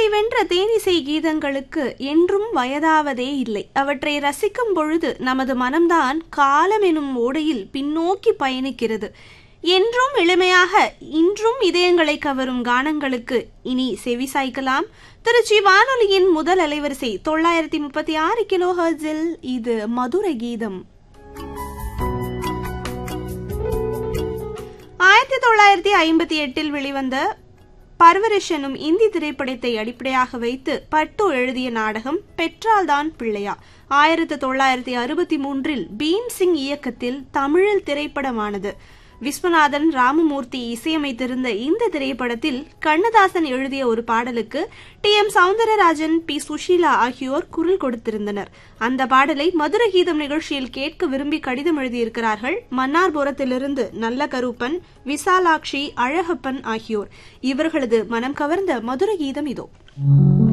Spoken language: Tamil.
வென்ற தேனிசை கீதங்களுக்கு என்றும் வயதாவதே இல்லை அவற்றை ரசிக்கும் பொழுது நமது மனம்தான் காலம் எனும் ஓடையில் பின்னோக்கி பயணிக்கிறது என்றும் இளமையாக இன்றும் இதயங்களை கவரும் கானங்களுக்கு இனி செவிசாய்க்கலாம் திருச்சி வானொலியின் முதல் அலைவரிசை தொள்ளாயிரத்தி முப்பத்தி ஆறு கிலோ ஹர்ட்ஸில் இது மதுரை கீதம் ஆயிரத்தி தொள்ளாயிரத்தி ஐம்பத்தி எட்டில் வெளிவந்த பர்வரிஷ் எனும் இந்தி திரைப்படத்தை அடிப்படையாக வைத்து பட்டு எழுதிய நாடகம் பெற்றால்தான் பிள்ளையா ஆயிரத்தி தொள்ளாயிரத்தி அறுபத்தி மூன்றில் பீம் சிங் இயக்கத்தில் தமிழில் திரைப்படமானது விஸ்வநாதன் ராமமூர்த்தி இசையமைத்திருந்த இந்த திரைப்படத்தில் கண்ணதாசன் எழுதிய ஒரு பாடலுக்கு T M Soundararajan P Susheela ஆகியோர் குரல் கொடுத்திருந்தனர் அந்த பாடலை மதுர கீதம் நிகழ்ச்சியில் கேட்க விரும்பி கடிதம் எழுதியிருக்கிறார்கள் மன்னார்புரத்திலிருந்து நல்ல கருப்பன் விசாலாட்சி அழகப்பன் ஆகியோர் இவர்களது மனம் கவர்ந்த மதுர கீதம் இதோ